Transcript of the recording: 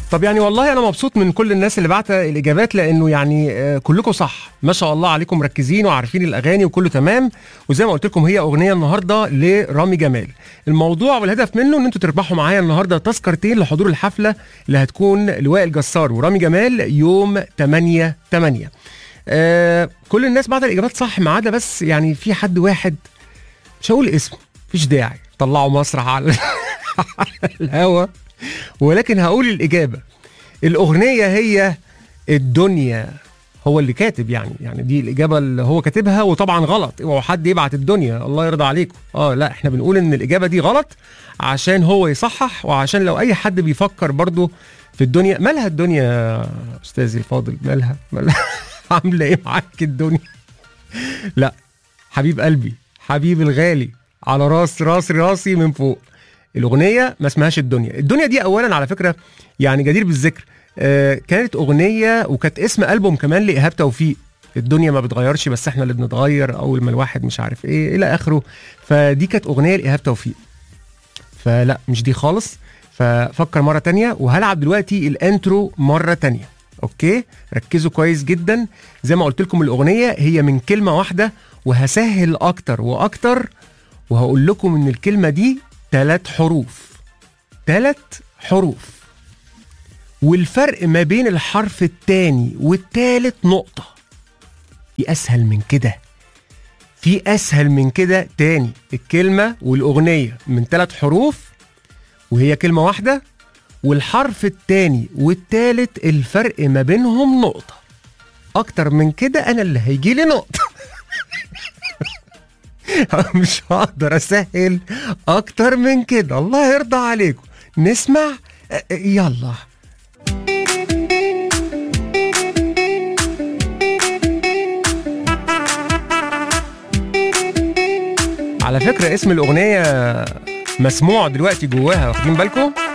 طب يعني والله انا مبسوط من كل الناس اللي بعت الاجابات لانه يعني آه، كلكم صح ما شاء الله عليكم مركزين وعارفين الاغاني وكله تمام وزي ما قلت لكم هي اغنيه النهارده لرامي جمال الموضوع والهدف منه ان انتوا تربحوا معايا النهارده تذكرتين لحضور الحفله اللي هتكون لوائل جسار ورامي جمال يوم 8 8 آه كل الناس بعت الاجابات صح ما عدا بس يعني في حد واحد مش هقول اسمه مفيش داعي طلعوا مسرح على على الهوا ولكن هقول الإجابة الأغنية هي الدنيا هو اللي كاتب يعني يعني دي الإجابة اللي هو كاتبها وطبعا غلط اوعوا حد يبعت الدنيا الله يرضى عليكم اه لا احنا بنقول ان الإجابة دي غلط عشان هو يصحح وعشان لو أي حد بيفكر برضو في الدنيا مالها الدنيا يا أستاذي الفاضل مالها مالها عاملة إيه معاك الدنيا لا حبيب قلبي حبيبي الغالي على راس راس راسي من فوق الاغنيه ما اسمهاش الدنيا الدنيا دي اولا على فكره يعني جدير بالذكر آه كانت اغنيه وكانت اسم البوم كمان لايهاب توفيق الدنيا ما بتغيرش بس احنا اللي بنتغير اول ما الواحد مش عارف ايه الى اخره فدي كانت اغنيه لايهاب توفيق فلا مش دي خالص ففكر مره تانية وهلعب دلوقتي الانترو مره تانية اوكي ركزوا كويس جدا زي ما قلت لكم الاغنيه هي من كلمه واحده وهسهل اكتر واكتر وهقول لكم ان الكلمه دي ثلاث حروف ثلاث حروف والفرق ما بين الحرف الثاني والثالث نقطه في اسهل من كده في اسهل من كده تاني الكلمه والاغنيه من ثلاث حروف وهي كلمه واحده والحرف الثاني والثالث الفرق ما بينهم نقطه اكتر من كده انا اللي هيجي لي نقطه مش هقدر اسهل اكتر من كده الله يرضى عليكم نسمع أه، يلا على فكرة اسم الأغنية مسموع دلوقتي جواها واخدين بالكم؟